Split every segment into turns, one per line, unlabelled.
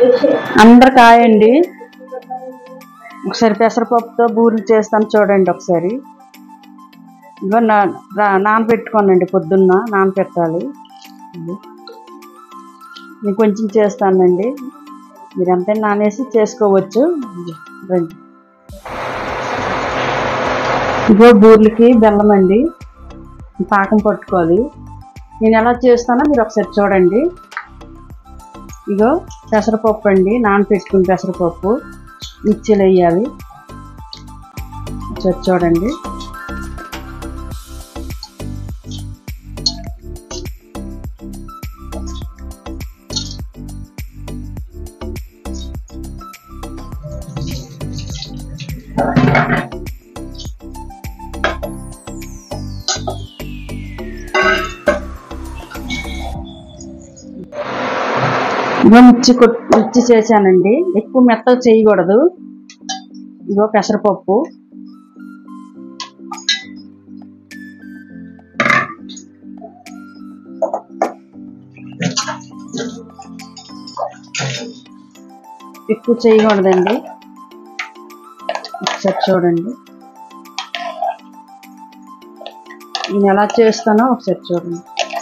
అందరు కాయండి ఒకసారి పెసరపప్పుతో బూరెలు చేస్తాను చూడండి ఒకసారి ఇగో నా రా- నానబెట్టుకోనండి పొద్దున్న నానబెట్టాలి ఇది. నేను కొంచెం చేస్తానండి మీరు అంతా నానేసి చేసుకోవచ్చు ఇది, రండి ఇగో బూర్లకి బెల్లం అండి పాకం పట్టుకోవాలి నేను ఎలా చేస్తానో మీరు ఒకసారి చూడండి ఇగో పెసరపప్పు అండి నానపెట్టుకుని పెసరపప్పు మిక్సీలో వేయాలి ఒకసారి చూడండి ఇగో మిర్చి కొట్ మిర్చి చేశానండి ఎక్కువ మెత్తగా చేయకూడదు ఇగో పెసరపప్పు ఎక్కువ చేయకూడదండి ఒకసారి చూడండి నేను ఎలా చేస్తానో ఒకసారి చూడండి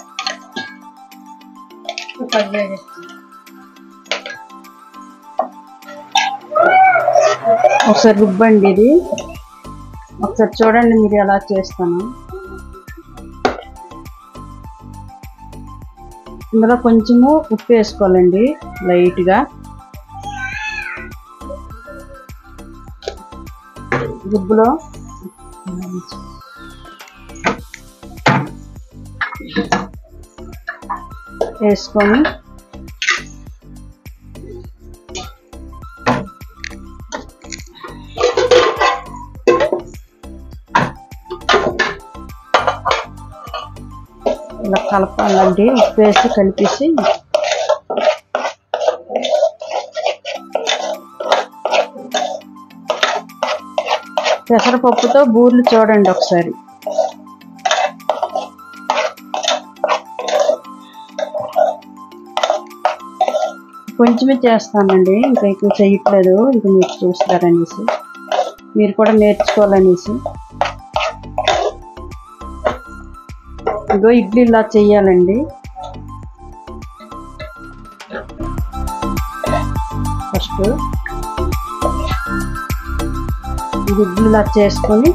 ఒకసారి రుబ్బండి ఇది ఒకసారి చూడండి మీరు ఎలా చేస్తాను ఇందులో కొంచెము ఉప్పు వేసుకోవాలండి లైట్గా రుబ్బులో వేసుకొని ఇలా కలపాలండి ఉప్పు వేసి కలిపేసి పెసరపప్పుతో బూర్లు చూడండి ఒకసారి కొంచెమే చేస్తానండి ఇంకా ఎక్కువ చేయట్లేదు ఇంకా మీరు చూస్తారనేసి మీరు కూడా నేర్చుకోవాలనేసి ఇగో ఇడ్లీ ఇలా చెయ్యాలండి ఫస్ట్ ఇది ఇడ్లీ ఇలా చేసుకొని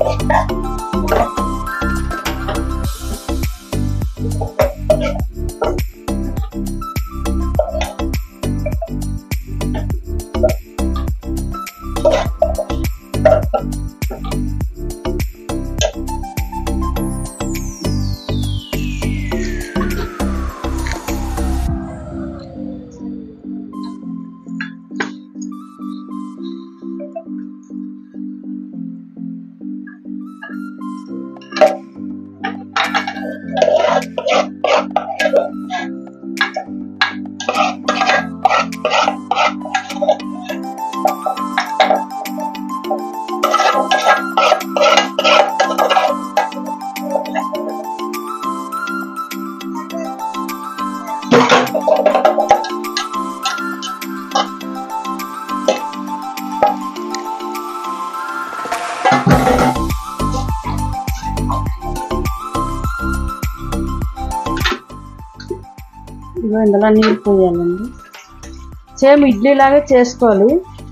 ఇగో ఇందులో నీళ్ళు పోయాలండి సేమ్ ఇడ్లీ లాగా చేసుకోవాలి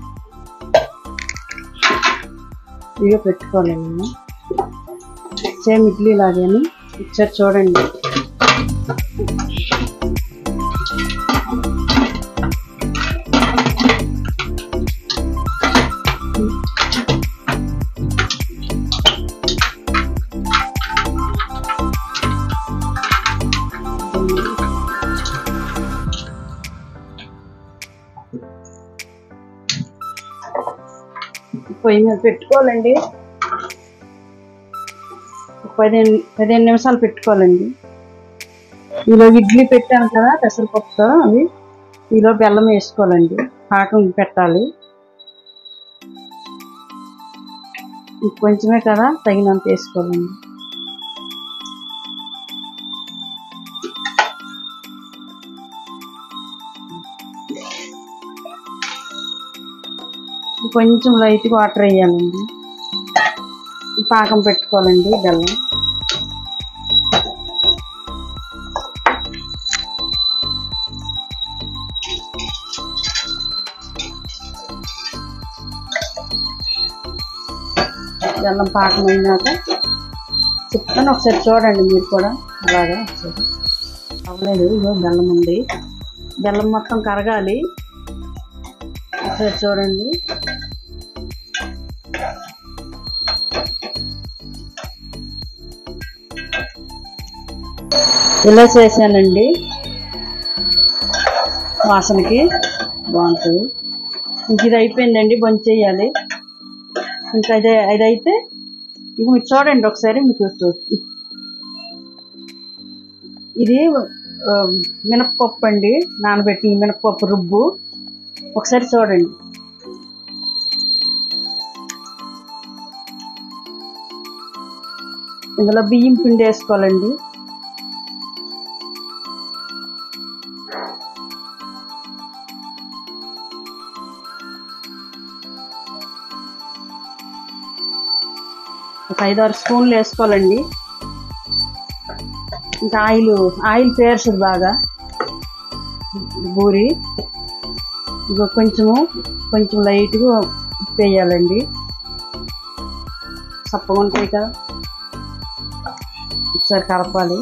ఇగో పెట్టుకోవాలండి సేమ్ ఇడ్లీ లాగాని ఒకసారి చూడండి పొయ్యి మీద పెట్టుకోవాలండి పదిహేను పదిహేను నిమిషాలు పెట్టుకోవాలండి ఈలో ఇడ్లీ పెట్టాను కదా పెసరపప్పుతో అవి ఈలో బెల్లం వేసుకోవాలండి పాకం పెట్టాలి కొంచెమే కదా తగినంత వేసుకోవాలండి కొంచెం లైట్గా వాటర్ వేయాలండి పాకం పెట్టుకోవాలండి బెల్లం బెల్లం పాకం అయినాక చెప్తాను ఒకసారి చూడండి మీరు కూడా అలాగా ఒకసారి అవ్వలేదు ఇదో బెల్లం ఉంది బెల్లం మొత్తం కరగాలి ఒకసారి చూడండి ఇలా చేశానండి వాసనకి బాగుంటుంది ఇంక ఇది అయిపోయిందండి బంద్ చేయాలి ఇంకా అదే అదైతే ఇక మీరు చూడండి ఒకసారి మీకు చూ- ఇది ఆ, మినప్పప్పు అండి నానబెట్టిన మినప్పప్పు రుబ్బు ఒకసారి చూడండి ఇందులో బియ్యం పిండి వేసుకోవాలండి ఒక ఐదారు స్పూన్లు వేసుకోవాలండి ఇంకా ఆయిల్ ఆయిల్ పేర్చదు బాగా బూరి ఇక కొంచెము కొంచెం లైట్గా ఉప్పు వేయాలండి చప్పగా ఉంటాయి కదా ఒకసారి కలపాలి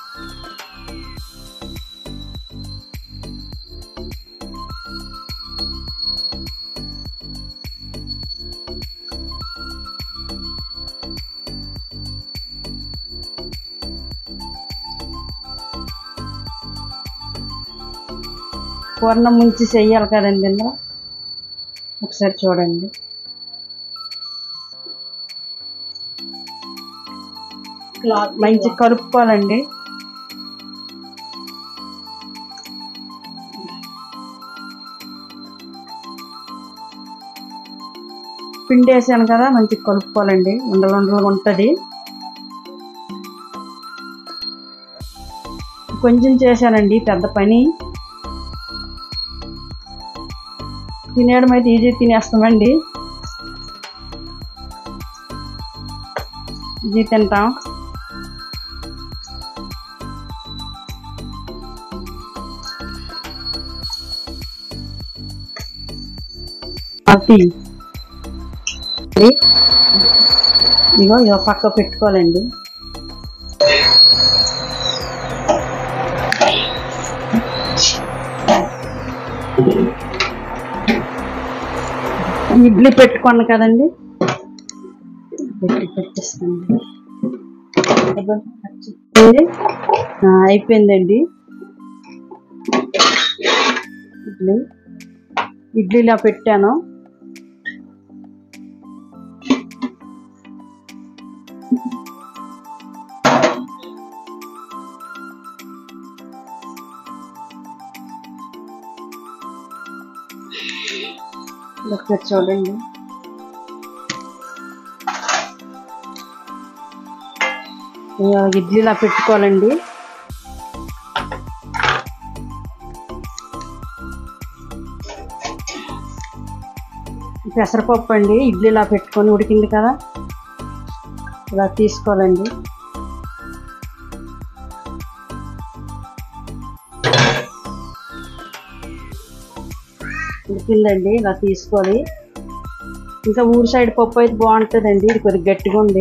పూర్ణం ముంచి చెయ్యాలి కదండి ఇందులో ఒకసారి చూడండి మంచి కలుపుకోవాలండి పిండి వేసాను కదా మంచి కలుపుకోవాలండి ఉండలు ఉండలుగా ఉంటుంది కొంచెం చేశానండి పెద్ద పని తినేయడం అయితే ఈజీ తినేస్తామండి ఈజీ తింటాం అది ఇగో ఇగో పక్క పెట్టుకోవాలండి ఇడ్లీ పెట్టుకోండి కదండి పెట్టి పెట్టేస్తాను ఇదిగో, ఇది, ఆ, అయిపోయిందండి ఇడ్లీ ఇడ్లీలా పెట్టాను ఒకసారి చూడండి ఇక ఇడ్లీలా పెట్టుకోవాలండి పెసరపప్పు అండి ఇడ్లీలా పెట్టుకొని ఉడికింది కదా ఇలా తీసుకోవాలండి ఉడికిందండి ఇలా తీసుకోవాలి ఇంకా ఊరి సైడ్ పప్పు అయితే బాగుంటుందండి ఇది కొద్దిగా గట్టిగా ఉంది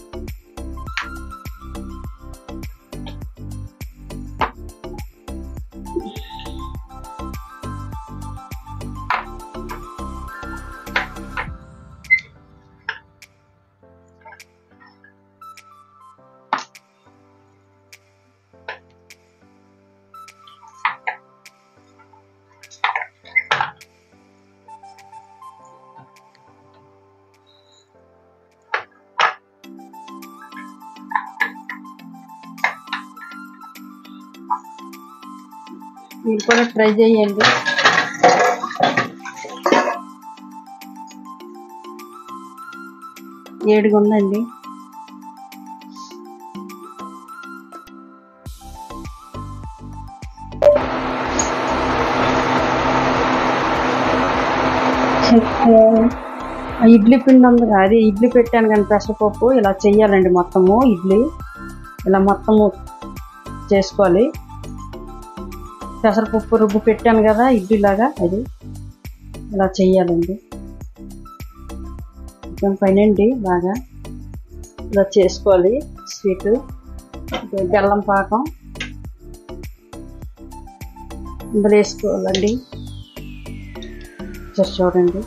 మీరు కూడా ట్రై చేయండి ఏడుగా ఉందండి
చక్కెర
ఆ ఇడ్లీ పిండి ఉంది కదా, అది ఇడ్లీ పెట్టాను కానీ పెసరపప్పు ఇలా చెయ్యాలండి మొత్తము ఇడ్లీ ఇలా మొత్తము చేసుకోవాలి పెసరపప్పు రుబ్బు పెట్టాను కదా ఇడ్లీలాగా అది ఇలా చెయ్యాలండి కొంచెం పైనండి బాగా ఇలా చేసుకోవాలి స్వీట్ ఇది బెల్లం పాకం ఇందులో వేసుకోవాలండి చూసి చూడండి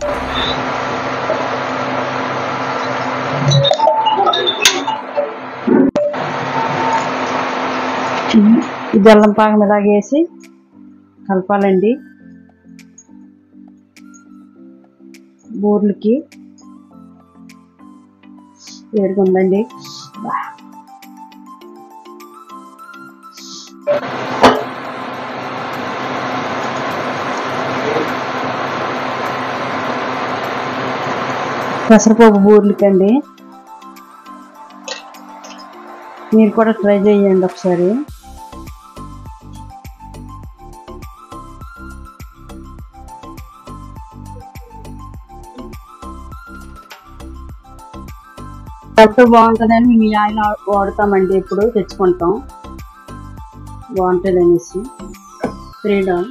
ఈ బెల్లం పాకం ఇలాగేసి కలపాలండి బూర్లకి వేడిగా ఉందండి బా. పెసరపప్పు బూర్లకండి మీరు కూడా ట్రై చేయండి ఒకసారి పట్టు బాగుంటుందని మేము ఈ ఆయిల్ వాడతామండి ఇప్పుడు తెచ్చుకుంటాం బాగుంటుంది అనేసి ఫ్రీడమ్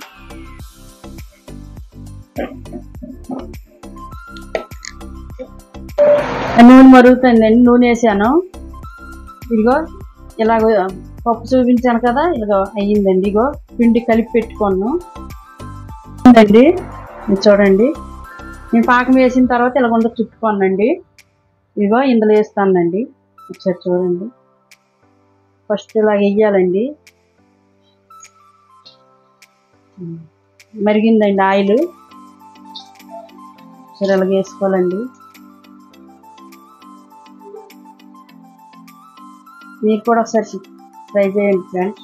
నూనె మరుగుతుందండి నూనె వేసాను ఇదిగో ఇలాగ పప్పు చూపించాను కదా ఇదిగో అయ్యిందండి ఇగో పిండి కలిపి పెట్టుకోను అండి ఇది చూడండి నేను పాకం వేసిన తర్వాత ఇలా కొంత చుట్టుకోనండి ఇదిగో ఇందులో వేస్తానండి ఒకసారి చూడండి ఫస్ట్ ఇలా వేయాలండి మరిగిందండి ఆయిల్ సరే ఇలాగ వేసుకోవాలండి మీరు కూడా ఒకసారి ట్రై చేయండి ఫ్రెండ్స్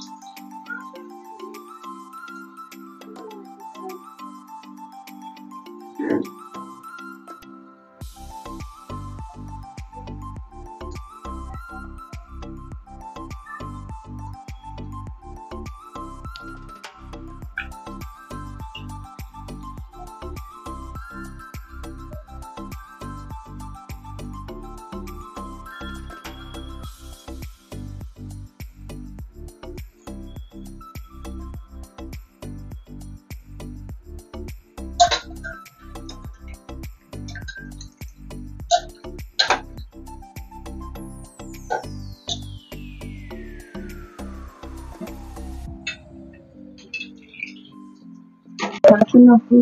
పడుకున్నప్పుడు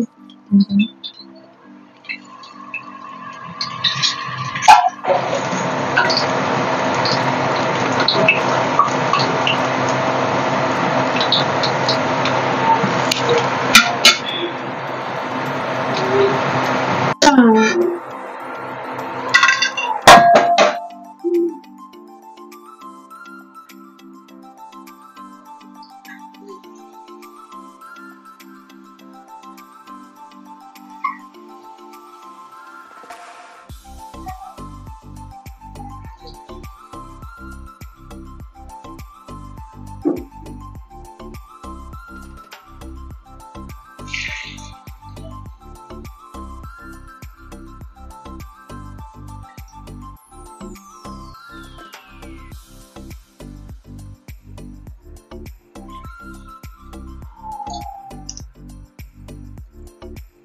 ఆ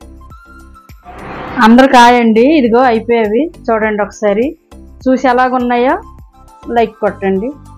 అందరు కాయండి ఇదిగో అయిపోయేవి చూడండి ఒకసారి చూసి ఎలాగున్నాయో లైక్ కొట్టండి